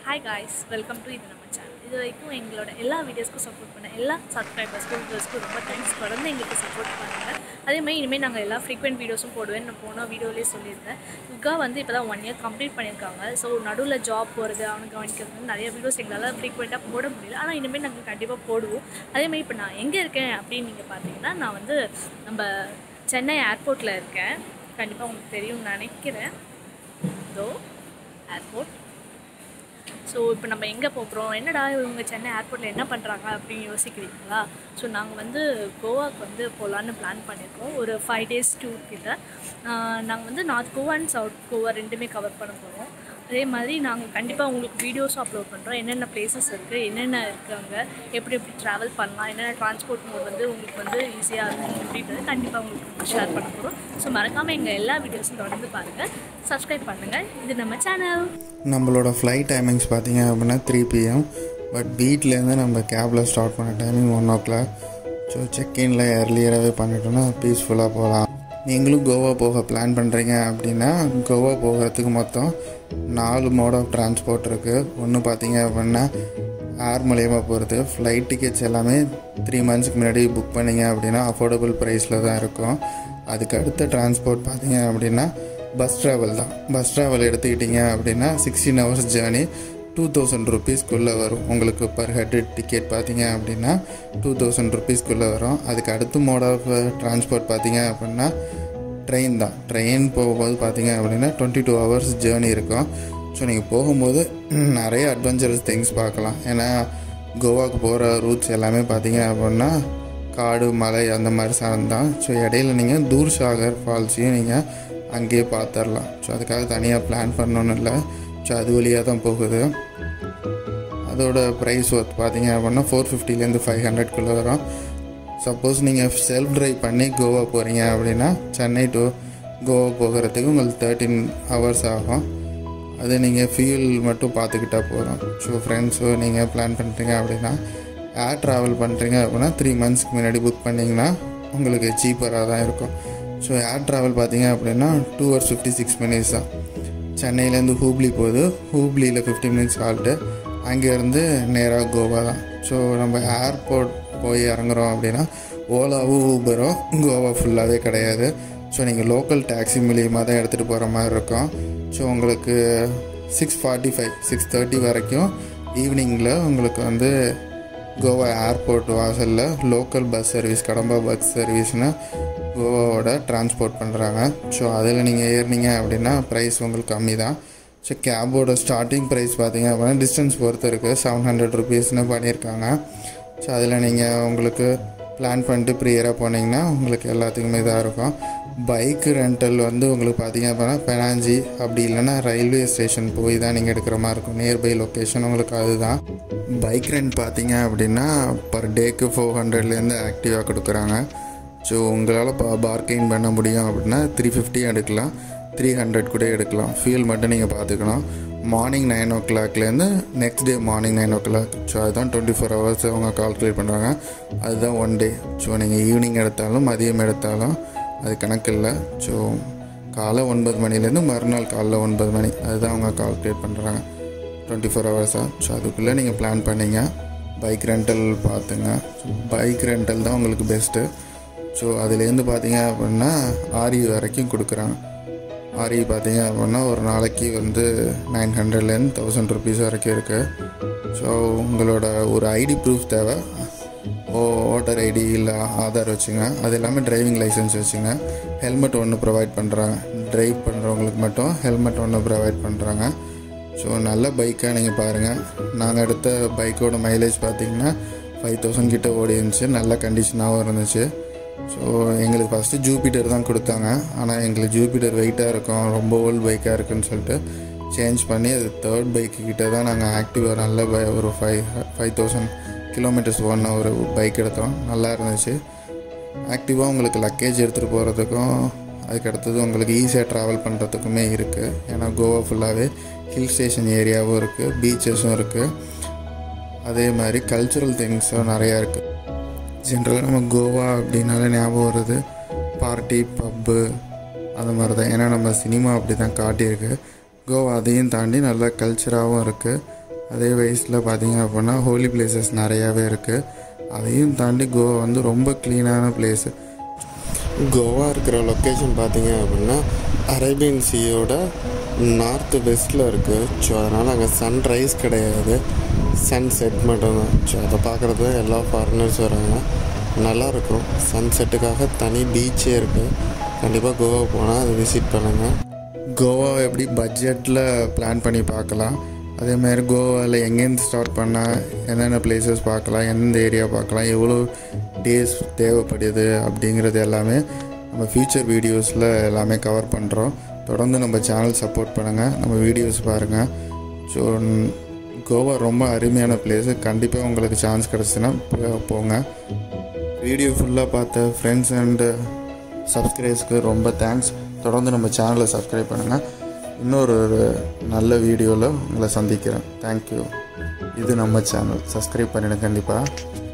hi guys welcome to இது நம்ம channel இது வரைக்கும் எங்களோட எல்லா வீடியோஸ்க்கும் சப்போர்ட் பண்ண எல்லா சப்ஸ்கிரைபர்ஸ்க்கும் வியூவர்ஸ்க்கும் ரொம்ப தேங்க்ஸ் தொடர்ந்து எங்களுக்கு சப்போர்ட் பண்ணுங்கள் அதே மாதிரி இனிமேல் நாங்கள் எல்லா ஃப்ரீக்வெண்ட் வீடியோஸும் போடுவேன் நான் போன வீடியோலேயே சொல்லியிருந்தேன் யுகா வந்து இப்போ தான் ஒன் இயர் கம்ப்ளீட் பண்ணியிருக்காங்க ஸோ நடுவில் ஜாப் போகிறது அவனுக்கு கவனிக்கிறது நிறைய வீடியோஸ் எங்களால் ஃப்ரீக்வெண்ட்டாக போட முடியல ஆனால் இனிமேல் நாங்கள் கண்டிப்பாக போடுவோம் அதே மாதிரி இப்போ நான் எங்கே இருக்கேன் அப்படின்னு நீங்கள் பார்த்தீங்கன்னா நான் வந்து நம்ம சென்னை ஏர்போர்ட்டில் இருக்கேன் கண்டிப்பாக உங்களுக்கு தெரியும்னு நினைக்கிறேன் இதோ ஏர்போர்ட் ஸோ இப்போ நம்ம எங்கே போகிறோம் என்னடா இவங்க சென்னை ஏர்போர்ட்டில் என்ன பண்ணுறாங்க அப்படின்னு யோசிக்கிறீங்களா ஸோ நாங்கள் வந்து கோவாக்கு வந்து போகலான்னு பிளான் பண்ணியிருக்கோம் ஒரு ஃபைவ் டேஸ் டூர் கிட்ட நாங்கள் வந்து north Goa and south Goa ரெண்டுமே கவர் பண்ண போகிறோம் அதே மாதிரி நாங்கள் கண்டிப்பாக உங்களுக்கு வீடியோஸும் அப்லோட் பண்ணுறோம் என்னென்ன பிளேசஸ் இருக்குது என்னென்ன இருக்குது அங்கே எப்படி எப்படி ட்ராவல் பண்ணலாம் என்னென்ன டிரான்ஸ்போர்ட் மோட் வந்து உங்களுக்கு வந்து ஈஸியாக இருக்கும் அப்படின்றது கண்டிப்பாக உங்களுக்கு ஷேர் பண்ண போகிறோம் ஸோ மறக்காமல் எங்கள் எல்லா வீடியோஸும் தொடர்ந்து பாருங்கள் சப்ஸ்கிரைப் பண்ணுங்கள் இது நம்ம சேனல் நம்மளோட ஃப்ளைட் டைமிங்ஸ் பார்த்தீங்க அப்படின்னா த்ரீ பிஎம் பட் வீட்டிலேருந்து நம்ம கேபில் ஸ்டார்ட் பண்ண timing one o'clock so செக்இனில் ஏர்லியராகவே பண்ணிட்டோம்னா பீஸ்ஃபுல்லாக போகலாம் நீங்களும் கோவா போக பிளான் பண்ணுறீங்க அப்படின்னா கோவா போகிறதுக்கு மொத்தம் நாலு மோட் ஆஃப் டிரான்ஸ்போர்ட் இருக்குது ஒன்று பார்த்தீங்க அப்படின்னா ஏர் மூலியமாக போகிறது ஃப்ளைட் டிக்கெட்ஸ் எல்லாமே த்ரீ மந்த்ஸ்க்கு முன்னாடி புக் பண்ணீங்க அப்படின்னா அஃபோர்டபுள் ப்ரைஸில் தான் இருக்கும் அதுக்கு அடுத்த டிரான்ஸ்போர்ட் பார்த்தீங்க அப்படின்னா பஸ் ட்ராவல் தான் பஸ் ட்ராவல் எடுத்துக்கிட்டிங்க அப்படின்னா sixteen hours journey two thousand ருபீஸ்க்குள்ளே வரும் உங்களுக்கு பர் ஹெட் டிக்கெட் பார்த்தீங்க அப்படின்னா டூ தௌசண்ட் ருபீஸ்க்குள்ளே வரும் அதுக்கு அடுத்த மோட் ஆஃப் டிரான்ஸ்போர்ட் பார்த்தீங்க அப்படின்னா ட்ரெயின் தான் ட்ரெயின் போகும்போது பார்த்தீங்க அப்படின்னா டுவெண்ட்டி டூ ஹவர்ஸ் ஜேர்னி இருக்கும் ஸோ நீங்கள் போகும்போது நிறைய அட்வென்ச்சரஸ் திங்ஸ் பார்க்கலாம் ஏன்னா கோவாக்கு போகிற ரூட்ஸ் எல்லாமே பார்த்தீங்க அப்படின்னா காடு மலை அந்த மாதிரி சார்ந்தான் ஸோ இடையில நீங்கள் தூர் சாகர் ஃபால்ஸையும் நீங்கள் அங்கேயே பார்த்துடலாம் ஸோ அதுக்காக தனியாக பிளான் பண்ணணுன்னு இல்லை ஸோ அது வழியாக தான் போகுது அதோட ப்ரைஸ் ஒர்த் பார்த்தீங்க அப்படின்னா ஃபோர் ஃபிஃப்டிலேருந்து ஃபைவ் ஹண்ட்ரட்குள்ளே வரும் சப்போஸ் நீங்கள் செல்ஃப் ட்ரைவ் பண்ணி கோவா போகிறீங்க அப்படின்னா சென்னை டு கோவா போகிறதுக்கு உங்களுக்கு தேர்ட்டின் ஹவர்ஸ் ஆகும் அது நீங்கள் ஃபியூல் மட்டும் பார்த்துக்கிட்டா போதும் ஸோ ஃப்ரெண்ட்ஸோ நீங்கள் பிளான் பண்ணுறீங்க அப்படின்னா ஏர் ட்ராவல் பண்ணுறீங்க அப்படின்னா த்ரீ மந்த்ஸ்க்கு முன்னாடி புக் பண்ணிங்கன்னா உங்களுக்கு சீப்பராக தான் இருக்கும் ஸோ ஏர் ட்ராவல் பார்த்தீங்க அப்படின்னா two hours fifty six minutes தான் சென்னையிலேருந்து ஹூப்ளி போகுது ஹூப்ளியில் ஃபிஃப்டி மினிட்ஸ் ஹால்ட்டு அங்கேருந்து நேராக கோவா தான் ஸோ நம்ம ஏர்போர்ட் போய் இறங்குறோம் அப்படின்னா ஓலாவும் ஊபரும் கோவா ஃபுல்லாகவே கிடையாது ஸோ நீங்கள் லோக்கல் டாக்ஸி மூலியமாக தான் எடுத்துகிட்டு போகிற மாதிரி இருக்கும் ஸோ உங்களுக்கு six forty five six thirty வரைக்கும் ஈவினிங்கில் உங்களுக்கு வந்து கோவா ஏர்போர்ட் வாசலில் local bus service Kadamba bus சர்வீஸ்னு கோவாவோட டிரான்ஸ்போர்ட் பண்ணுறாங்க ஸோ அதில் நீங்கள் ஏறினீங்க அப்படின்னா ப்ரைஸ் உங்களுக்கு கம்மி தான் ஸோ கேபோட ஸ்டார்டிங் ப்ரைஸ் பார்த்தீங்க அப்படின்னா டிஸ்டன்ஸ் பொறுத்து இருக்குது செவன் ஹண்ட்ரட் ருபீஸ்னு பண்ணியிருக்காங்க ஸோ அதில் நீங்கள் உங்களுக்கு பிளான் பண்ணிட்டு ப்ரியராக போனீங்கன்னா உங்களுக்கு எல்லாத்துக்குமே இதாக இருக்கும் பைக்கு ரெண்டல் வந்து உங்களுக்கு பார்த்தீங்க அப்படின்னா பெனாஞ்சி அப்படி இல்லைன்னா ரயில்வே ஸ்டேஷன் போய் தான் நீங்கள் எடுக்கிற மாதிரி இருக்கும் நியர்பை லொக்கேஷன் உங்களுக்கு அதுதான் பைக் ரெண்ட் பார்த்தீங்க அப்படின்னா பர் டேக்கு ஃபோர் ஹண்ட்ரட்லேருந்து ஆக்டிவாக கொடுக்குறாங்க ஸோ உங்களால் பா பார்கெயின் பண்ண முடியும் அப்படின்னா த்ரீ ஃபிஃப்டி எடுக்கலாம் த்ரீ ஹண்ட்ரட் கூட எடுக்கலாம் ஃபியூல் மட்டும் நீங்கள் பார்த்துக்கணும் மார்னிங் நைன் ஓ கிளாக்லேருந்து next day morning nine o'clock so அதுதான் டுவெண்ட்டி ஃபோர் ஹவர்ஸ் அவங்க கால்குலேட் பண்ணுறாங்க அதுதான் ஒன் டே ஸோ நீங்கள் ஈவினிங் எடுத்தாலும் மதியம் எடுத்தாலும் அது கணக்கு இல்லை ஸோ காலை ஒன்பது மணிலேருந்து மறுநாள் காலைல ஒன்பது மணி அதுதான் அவங்க கால்குலேட் பண்ணுறாங்க டுவெண்ட்டி ஃபோர் ஹவர்ஸாக ஸோ அதுக்குள்ளே நீங்கள் பிளான் பண்ணிங்க பைக் ரெண்டல் பார்த்துங்க பைக் ரெண்டல் தான் உங்களுக்கு பெஸ்ட்டு ஸோ அதுலேருந்து பார்த்தீங்க அப்படின்னா ஆரி வரைக்கும் கொடுக்குறாங்க ஆரி பார்த்தீங்க அப்படின்னா ஒரு நாளைக்கு வந்து நைன் ஹண்ட்ரட்லேருந்து தௌசண்ட் ருபீஸ் வரைக்கும் இருக்குது ஸோ உங்களோட ஒரு ஐடி ப்ரூஃப் தேவை ஓ ஓட்டர் ஐடி இல்லை ஆதார் வச்சுங்க அது எல்லாமே டிரைவிங் லைசன்ஸ் வச்சுங்க ஹெல்மெட் ஒன்று ப்ரொவைட் பண்ணுறாங்க ட்ரைவ் பண்ணுறவங்களுக்கு மட்டும் ஹெல்மெட் ஒன்று ப்ரொவைட் பண்ணுறாங்க ஸோ நல்ல பைக்காக நீங்கள் பாருங்கள் நாங்கள் எடுத்த பைக்கோட மைலேஜ் பார்த்திங்கன்னா ஃபைவ் தௌசண்ட் கிட்ட ஓடி இருந்துச்சு நல்ல கண்டிஷனாகவும் இருந்துச்சு ஸோ எங்களுக்கு ஃபஸ்ட்டு ஜூபிட்டர் தான் கொடுத்தாங்க ஆனால் எங்களுக்கு ஜூபிட்டர் வெயிட்டாக இருக்கும் ரொம்ப ஓல்டு பைக்காக இருக்குன்னு சொல்லிட்டு சேஞ்ச் பண்ணி அது தேர்ட் பைக்கு கிட்ட தான் நாங்கள் ஆக்டிவாக நல்ல பை ஒரு ஃபைவ் ஃபைவ் தௌசண்ட் கிலோமீட்டர்ஸ் ஓடின ஒரு பைக் எடுத்தோம் நல்லா இருந்துச்சு ஆக்டிவாக உங்களுக்கு லக்கேஜ் எடுத்துகிட்டு போகிறதுக்கும் அதுக்கடுத்தது உங்களுக்கு ஈஸியாக ட்ராவல் பண்ணுறதுக்குமே இருக்குது ஏன்னா கோவா ஃபுல்லாகவே ஹில் ஸ்டேஷன் ஏரியாவும் இருக்குது பீச்சஸும் இருக்குது அதே மாதிரி கல்ச்சுரல் திங்ஸும் நிறையா இருக்குது ஜென்ரலாக நம்ம கோவா அப்படின்னாலே ஞாபகம் வருது பார்ட்டி பப்பு அந்த மாதிரி தான் ஏன்னா நம்ம சினிமா அப்படி தான் காட்டியிருக்கு கோவா அதையும் தாண்டி நல்ல கல்ச்சராகவும் இருக்குது அதே வயசில் பார்த்தீங்க அப்படின்னா ஹோலி பிளேசஸ் நிறையாவே இருக்குது அதையும் தாண்டி கோவா வந்து ரொம்ப க்ளீனான பிளேஸு கோவா இருக்கிற லொக்கேஷன் பார்த்தீங்க அப்படின்னா அரேபியன் சீயோட நார்த் வெஸ்ட்டில் இருக்குது ஸோ அதனால் அங்கே சன்ரைஸ் கிடையாது சன் செட் மட்டும்தான் ஸோ அதை பார்க்குறது எல்லா ஃபாரினர்ஸ் வராங்க நல்லா இருக்கும் சன் செட்டுக்காக தனி பீச்சே இருக்குது கண்டிப்பாக கோவா போனால் அதை விசிட் பண்ணுங்கள் கோவா எப்படி பட்ஜெட்டில் பிளான் பண்ணி பார்க்கலாம் அதே மாதிரி கோவாவில் எங்கேருந்து ஸ்டார்ட் பண்ணால் என்னென்ன பிளேசஸ் பார்க்கலாம் எந்தெந்த ஏரியா பார்க்கலாம் எவ்வளோ டேஸ் தேவைப்படுது அப்படிங்கிறது எல்லாமே நம்ம ஃப்யூச்சர் வீடியோஸில் எல்லாமே கவர் பண்ணுறோம் தொடர்ந்து நம்ம சேனல் சப்போர்ட் பண்ணுங்கள் நம்ம வீடியோஸ் பாருங்கள் ஸோ கோவா ரொம்ப அருமையான பிளேஸு கண்டிப்பாக உங்களுக்கு சான்ஸ் கிடச்சுன்னா போ- போங்க வீடியோ ஃபுல்லாக பார்த்த ஃப்ரெண்ட்ஸ் அண்டு சப்ஸ்கிரைப்ஸ்க்கு ரொம்ப தேங்க்ஸ் தொடர்ந்து நம்ம சேனலை சப்ஸ்கிரைப் பண்ணுங்கள் இன்னொரு ஒரு நல்ல வீடியோவில் உங்களை சந்திக்கிறேன் தேங்க்யூ இது நம்ம சேனல் சப்ஸ்கிரைப் பண்ணிடுங்க கண்டிப்பாக